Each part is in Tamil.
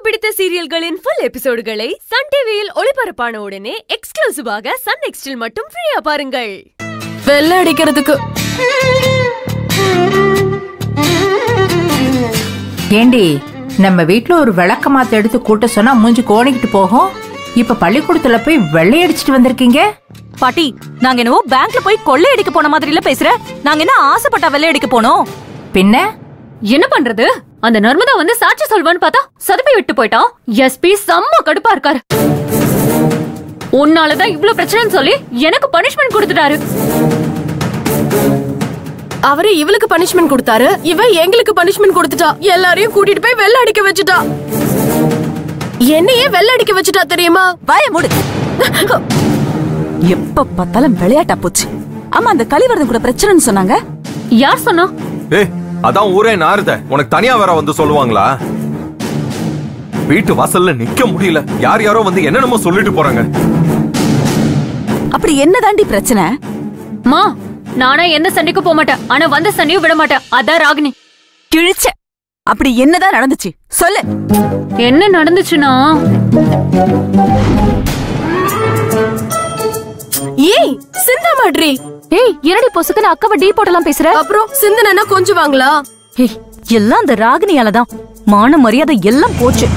பிடித்த சீரியல்களின் ஃபுல் எபிசோடுகளை சன் டிவியில் ஒளிபரப்பான உடனே எக்ஸ்க்ளூசிவாக சன் நெக்ஸ்டில் மட்டும் ஃப்ரீயா பாருங்கள் வெள்ளை அடிக்கிறதுக்கு ஏண்டி நம்ம வீட்ல ஒரு விளக்க மாத்த எடுத்து கூட்ட சொன்னா மூஞ்சி கோணிக்கிட்டு போகும் இப்ப பள்ளிக்கூடத்துல போய் வெள்ளை அடிச்சிட்டு வந்திருக்கீங்க பாட்டி நாங்க என்னவோ பேங்க்ல போய் கொள்ளை அடிக்க போன மாதிரில பேசுற நாங்க என்ன ஆசைப்பட்டா வெள்ளை அடிக்க போனோம் பின்ன என்ன பண்றது அந்த நர்மதா வந்து சாட்சி சொல்வான்னு பார்த்தா சதுப்பி விட்டு போயிட்டான் எஸ்பி செம்ம கடுப்பா இருக்காரு உன்னாலதான் இவ்ளோ பிரச்சனைன்னு சொல்லி எனக்கு பனிஷ்மெண்ட் கொடுத்துட்டாரு அவரு இவளுக்கு பனிஷ்மெண்ட் கொடுத்தாரு இவ எங்களுக்கு பனிஷ்மெண்ட் கொடுத்துட்டா எல்லாரையும் கூட்டிட்டு போய் வெள்ளை அடிக்க வச்சுட்டா என்னையே வெள்ளை அடிக்க வச்சுட்டா தெரியுமா வாய மூடு எப்ப பார்த்தாலும் விளையாட்டா போச்சு ஆமா அந்த கலிவரதன் கூட பிரச்சனைன்னு சொன்னாங்க யார் சொன்னா ஏய் அதான் ஊரே நாறுத உனக்கு தனியா வேற வந்து சொல்லுவாங்களா வீட்டு வாசல்ல நிக்க முடியல யார் யாரோ வந்து என்னென்னமோ சொல்லிட்டு போறாங்க அப்படி என்னதாண்டி பிரச்சனை மா நானா எந்த சண்டைக்கும் போக மாட்டேன் ஆனா வந்த சண்டையும் விட மாட்டேன் அதான் ராகினி கிழிச்ச அப்படி என்னதான் நடந்துச்சு சொல்லு என்ன நடந்துச்சுன்னா ஏய் சிந்தா மாட்ரி ஏய் என்னடி பொசுக்குன்னு அக்காவை டீ போட்டெல்லாம் பேசுற அப்புறம் சிந்தனா கொஞ்சுவாங்களா ஏய், எல்லாம் அந்த ராகினியால தான் மான மரியாதை எல்லாம் போச்சு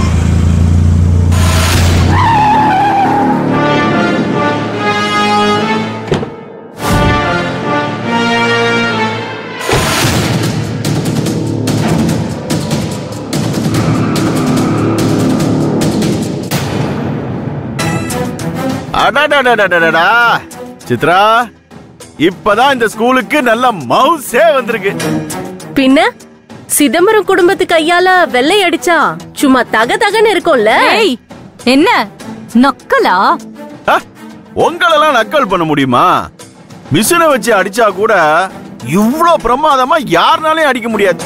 அடடடடடடடா சித்ரா இப்பதான் இந்த ஸ்கூலுக்கு நல்ல மவுசே வந்திருக்கு பின்ன சிதம்பரம் குடும்பத்து கையால வெள்ளை அடிச்சா சும்மா தக தகன்னு இருக்கும்ல ஏய் என்ன நக்கலா அ, உங்களெல்லாம் நக்கல் பண்ண முடியுமா மிஷினை வச்சு அடிச்சா கூட இவ்ளோ பிரமாதமா யாருனாலையும் அடிக்க முடியாது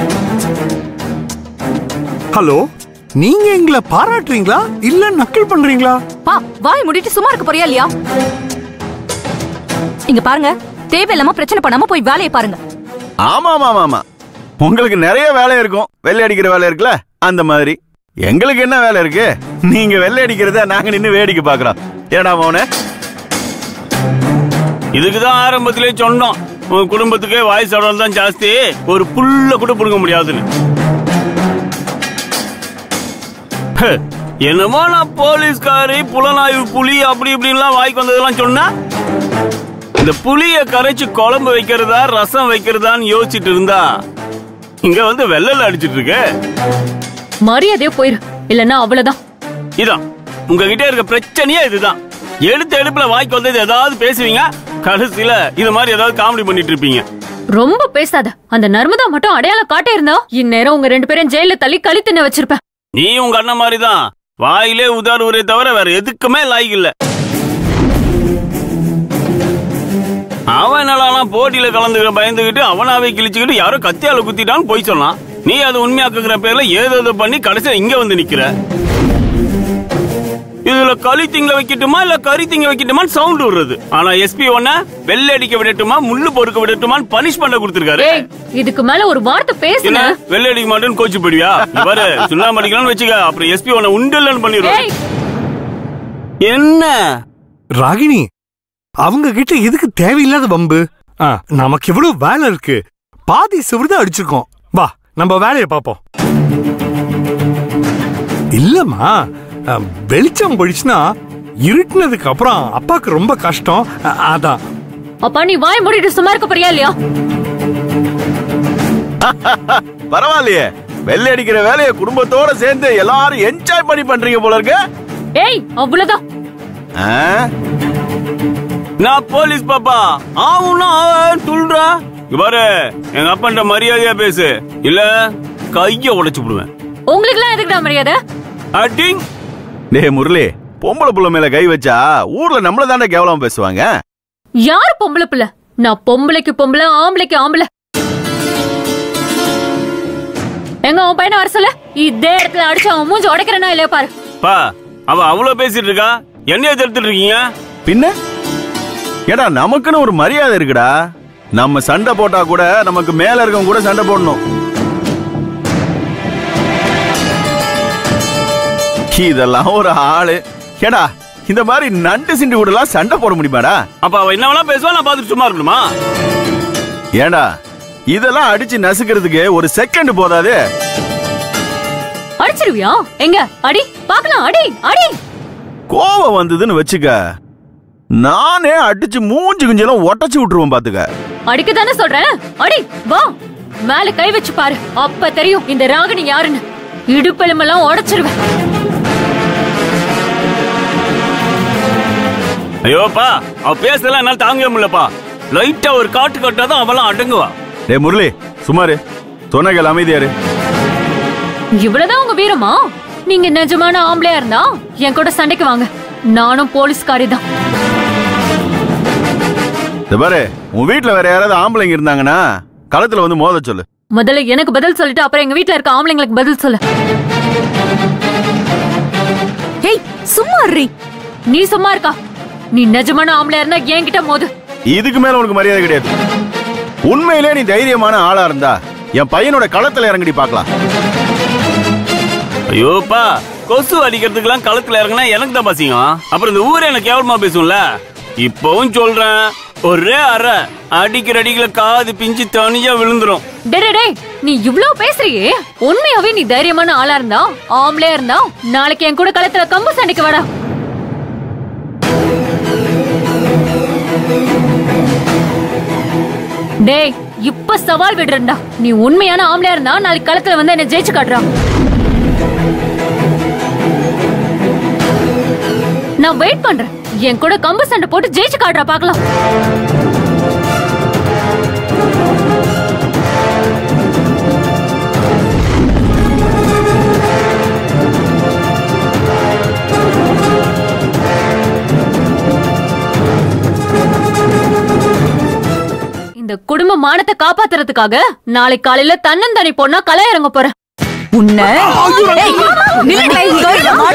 ஹலோ நீங்க எங்களை பாராட்டுறீங்களா இல்ல நக்கல் பண்றீங்களா பா வாய் மூடிட்டு சும்மா இருக்க போறியா இல்லையா இங்க பாருங்க தேவையில்லாம பிரச்சனை பண்ணாம போய் வேலையை பாருங்க ஆமா ஆமா ஆமா ஆமா உங்களுக்கு நிறைய வேலை இருக்கும் வெள்ளை அடிக்கிற வேலை இருக்குல்ல அந்த மாதிரி எங்களுக்கு என்ன வேலை இருக்கு நீங்க வெள்ளை அடிக்கிறத நாங்க நின்னு வேடிக்கை பாக்குறோம் ஏடா மோனே இதுக்கு தான் ஆரம்பத்திலே சொன்னோம் உன் குடும்பத்துக்கு வாய்ஸ் அவ்வளவு தான் ஜாஸ்தி ஒரு புல்ல கூட புடுங்க முடியாதுன்னு ஹே, என்னமோ நான் போலீஸ்காரி புலனாய்வு புலி அப்படி இப்படின்லாம் வாய்க்கு வந்ததெல்லாம் சொன்னா இந்த புளிய கரைச்சு குழம்பு வைக்கிறதா ரசம் வைக்கிறதான்னு யோசிச்சுட்டு இருந்தா இங்க வந்து வெள்ளல அடிச்சிட்டு இருக்க மரியாதையா போயிரு இல்லன்னா அவ்வளவுதான் இதான் உங்ககிட்ட இருக்க பிரச்சனையே இதுதான் எடுத்த எடுப்புல வாய்க்கு வந்தது ஏதாவது பேசுவீங்க கடைசியில இது மாதிரி ஏதாவது காமெடி பண்ணிட்டு இருப்பீங்க ரொம்ப பேசாத அந்த நர்மதா மட்டும் அடையாளம் காட்டே இருந்தா இந்நேரம் உங்க ரெண்டு பேரும் ஜெயில தள்ளி கழி தின்ன வச்சிருப்பேன் நீ உங்க அண்ணன் மாதிரி தான் வாயிலே உதாருவரே தவிர வேற எதுக்குமே லாய்க்கு இல்ல அவன் என்னலாம் போட்டியில கலந்துக்கிற பயந்துகிட்டு அவனாவே கிழிச்சுக்கிட்டு யாரோ கத்தியால குத்திட்டான்னு போய் சொன்னான் நீ அதை உண்மையாக்குற பேர்ல ஏதோ ஏதோ பண்ணி கடைசியா இங்க வந்து நிக்கிற இதுல களி திங்க வைக்கட்டுமா இல்ல கறி திங்க வைக்கட்டுமான்னு சவுண்ட் விடுறது ஆனா எஸ்பி ஒன்ன வெள்ளை அடிக்க விடட்டுமா முள்ளு பொறுக்க விடட்டுமான்னு பனிஷ்மெண்ட் கொடுத்திருக்காரு ஏய் இதுக்கு மேல ஒரு வார்த்தை என்ன பேசுன வெள்ளை அடிக்க மாட்டேன்னு கோச்சு போடுவியா இங்க பாரு சுண்ணாம்பு அடிக்கலாம்னு வச்சுக்க அப்புறம் எஸ்பி உன்னை உண்டில்லன்னு பண்ணிடுவோம் ஏய் என்ன ராகினி அவங்க கிட்ட எதுக்கு தேவையில்லாத வம்பு ஆ, நமக்கு எவ்வளவு வேலை இருக்கு பாதி சிவருதான் அடிச்சிருக்கோம் வா நம்ம வேலையை பார்ப்போம் இல்லம்மா ஆ, வெளிச்சம் போயிடுச்சுன்னா இருட்டுனதுக்கு அப்புறம் அப்பாக்கு ரொம்ப கஷ்டம் ஆ, அதான் அப்பா நீ வாய் மூடிட்டு சும்மா இருக்க போறியா இல்லையா பரவாயில்லையே வெள்ளை அடிக்கிற வேலையை குடும்பத்தோட சேர்ந்து எல்லாரும் என்ஜாய் பண்ணி பண்றீங்க போல இருக்கு ஏய் அவ்வளவுதான் ஆ? நான் போலீஸ் பாப்பா ஆவுன்னா ஆவன்னு சொல்றா இங்க பாரு எங்க அப்பன்ட்ட மரியாதையா பேசு இல்ல கைய உடைச்சு விடுவேன் உங்களுக்கு எல்லாம் எதுக்குடா மரியாதை அட்டிங் டேய் முரளி பொம்பளை புள்ள மேல கை வச்சா ஊர்ல நம்மள தாண்டா கேவலமா பேசுவாங்க யார் பொம்பளை பிள்ளை நான் பொம்பளைக்கு பொம்பளை ஆம்பளைக்கு ஆம்பளை எங்க உன் பையனை வர சொல்ல இதே இடத்துல அடிச்சு அவன் மூஞ்சி உடைக்கிறனா இல்லையா பாரு பா அவ அவ்வளவு பேசிட்டு இருக்கா என்னைய தடுத்துட்டு இருக்கீங்க பின்ன ஏடா நமக்குன்னு ஒரு மரியாதை இருக்குடா நம்ம சண்டை போட்டா கூட நமக்கு மேல இருக்கவங்க கூட சண்டை போடணும் இதெல்லாம் ஒரு ஆளு ஏடா இந்த மாதிரி நண்டு சிண்டு கூட எல்லாம் சண்டை போட முடியுமாடா அப்ப அவ என்ன வேணா பேசுவா நான் பார்த்துட்டு சும்மா இருக்கணுமா ஏடா இதெல்லாம் அடிச்சு நசுக்கிறதுக்கு ஒரு செகண்ட் போதாது அடிச்சிருவியா எங்க அடி பார்க்கலாம் அடி அடி கோவம் வந்ததுன்னு வச்சுக்க நானே அடிச்சு மூஞ்சி குஞ்செல்லாம் ஒட்டச்சு விட்டுருவேன் பாத்துக்க அடிக்க தானே சொல்றேன் அடி வா மேல கை வச்சு பாரு அப்ப தெரியும் இந்த ராகினி யாருன்னு இடுப்பெலும்பெல்லாம் உடைச்சிருவேன் ஐயோப்பா அவ பேசலாம் என்னால தாங்கவே முடியலப்பா லைட்டா ஒரு காட்டு கட்டாதான் அவெல்லாம் அடங்குவா டேய் முரளி சுமாரு சொன்னகள் அமைதியாரு இவ்வளவுதான் உங்க வீரமா நீங்க நிஜமான ஆம்பளையா இருந்தா என் கூட சண்டைக்கு வாங்க நானும் போலீஸ்காரி தான் இந்த பாரு உன் வீட்டுல வேற யாராவது ஆம்பளைங்க இருந்தாங்கன்னா களத்துல வந்து மோத சொல்லு முதல்ல எனக்கு பதில் சொல்லிட்டு அப்புறம் எங்க வீட்ல இருக்க ஆம்பளைங்களுக்கு பதில் சொல்லு ஹேய் சும்மா இருறி நீ சும்மா இருக்கா நீ நிஜமான ஆம்பளையா இருந்தா என்கிட்ட மோது இதுக்கு மேல உனக்கு மரியாதை கிடையாது உண்மையிலே நீ தைரியமான ஆளா இருந்தா என் பையனோட களத்துல இறங்கடி பார்க்கலாம் ஐயோப்பா கொசு அடிக்கிறதுக்கெல்லாம் களத்துல இறங்கினா எனக்கு தான் பசிக்கும் அப்புறம் இந்த ஊரே எனக்கு கேவலமா பேசும்ல இப்பவும் சொல்றேன் ஒரே அரை அடிக்கிற அடிக்கல காது பிஞ்சு தனியா விழுந்துரும் டே டே, டேய் நீ இவ்ளோ பேசுறியே உண்மையாவே நீ தைரியமான ஆளா இருந்தா ஆம்பளையா இருந்தா நாளைக்கு என் கூட களத்துல கம்பு சண்டைக்கு வாடா டேய் இப்ப சவால் விடுறா நீ உண்மையான ஆம்பளையா இருந்தா நாளைக்கு களத்துல வந்து என்ன ஜெயிச்சு காட்டுறா நான் வெயிட் பண்றேன் என் கூட கம்பு சண்டை போட்டு ஜெயிச்சு காட்டுறா பார்க்கலாம் இந்த குடும்ப மானத்தை காப்பாத்துறதுக்காக நாளை காலையில தன்னந்தனி பொண்ணா களை இறங்க போறேன் உன்னை ஏய், நில்லுடி, இங்க வா.